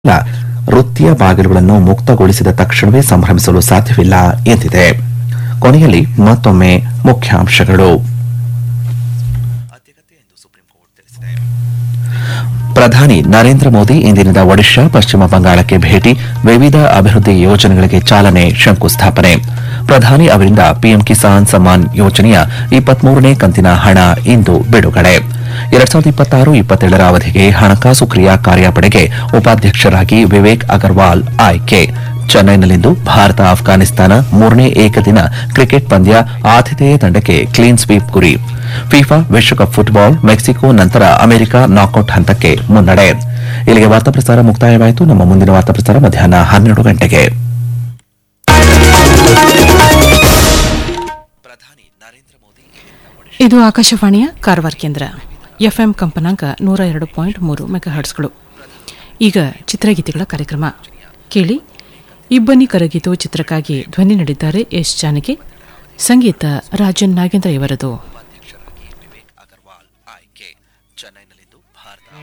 ಇಲ್ಲ, ವೃತ್ತಿಯ ಬಾಗಿಲುಗಳನ್ನು ಮುಕ್ತಗೊಳಿಸಿದ ತಕ್ಷಣವೇ ಸಂಭ್ರಮಿಸಲು ಸಾಧ್ಯವಿಲ್ಲ ಎಂದಿದೆ ಕೊನೆಯಲ್ಲಿ ಮತ್ತೊಮ್ಮೆ ಮುಖ್ಯಾಂಶಗಳು ಪ್ರಧಾನಿ ನರೇಂದ್ರ ಮೋದಿ ಇಂದಿನಿಂದ ಒಡಿಶಾ ಪಶ್ಚಿಮ ಬಂಗಾಳಕ್ಕೆ ಭೇಟಿ ವಿವಿಧ ಅಭಿವೃದ್ಧಿ ಯೋಜನೆಗಳಿಗೆ ಚಾಲನೆ ಶಂಕುಸ್ಥಾಪನೆ ಪ್ರಧಾನಿ ಅವರಿಂದ ಪಿಎಂ ಕಿಸಾನ್ ಸಮ್ಮಾನ್ ಯೋಜನೆಯ ಇಪ್ಪತ್ಮೂರನೇ ಕಂತಿನ ಹಣ ಇಂದು ಬಿಡುಗಡೆ ಎರಡ್ ಸಾವಿರದ ಇಪ್ಪತ್ತಾರು ಇಪ್ಪತ್ತೇಳರ ಅವಧಿಗೆ ಹಣಕಾಸು ಕ್ರಿಯಾ ಕಾರ್ಯಪಡೆಗೆ ಉಪಾಧ್ಯಕ್ಷರಾಗಿ ವಿವೇಕ್ ಅಗರ್ವಾಲ್ ಆಯ್ಕೆ ಚೆನ್ನೈನಲ್ಲಿಂದು ಭಾರತ ಆಫ್ಘಾನಿಸ್ತಾನ ಮೂರನೇ ಏಕದಿನ ಕ್ರಿಕೆಟ್ ಪಂದ್ಯ ಆತಿಥೇಯ ತಂಡಕ್ಕೆ ಕ್ಲೀನ್ ಸ್ವೀಪ್ ಗುರಿ ಫಿಫಾ ವಿಶ್ವಕಪ್ ಫುಟ್ಬಾಲ್ ಮೆಕ್ಸಿಕೋ ನಂತರ ಅಮೆರಿಕ ನಾಕೌಟ್ ಹಂತಕ್ಕೆ ಮುನ್ನಡೆ ಇಲ್ಲಿಗೆ ವಾರ್ತಾ ಪ್ರಸಾರ ಮುಕ್ತಾಯವಾಯಿತು ನಮ್ಮ ಮುಂದಿನ ವಾರ್ತಾ ಪ್ರಸಾರ ಮಧ್ಯಾಹ್ನ ಹನ್ನೆರಡು ಗಂಟೆಗೆ ಪ್ರಧಾನಿ ನರೇಂದ್ರ ಮೋದಿ ಇದು ಆಕಾಶವಾಣಿಯ ಕಾರವಾರ ಕೇಂದ್ರ ಎಫ್ಎಂ ಕಂಪನಾಂಕ ನೂರ ಎರಡು ಪಾಯಿಂಟ್ ಮೂರು ಮೆಗಾಹರ್ಟ್ಸ್ಗಳು ಈಗ ಚಿತ್ರಗೀತೆಗಳ ಕಾರ್ಯಕ್ರಮ ಕೇಳಿ ಇಬ್ಬನಿ ಕರಗಿತು ಚಿತ್ರಕ್ಕಾಗಿ ಧ್ವನಿ ನೀಡಿದ್ದಾರೆ ಎಸ್ ಜಾನಕಿ ಸಂಗೀತ ರಾಜನ್ ನಾಗೇಂದ್ರ ಇವರದು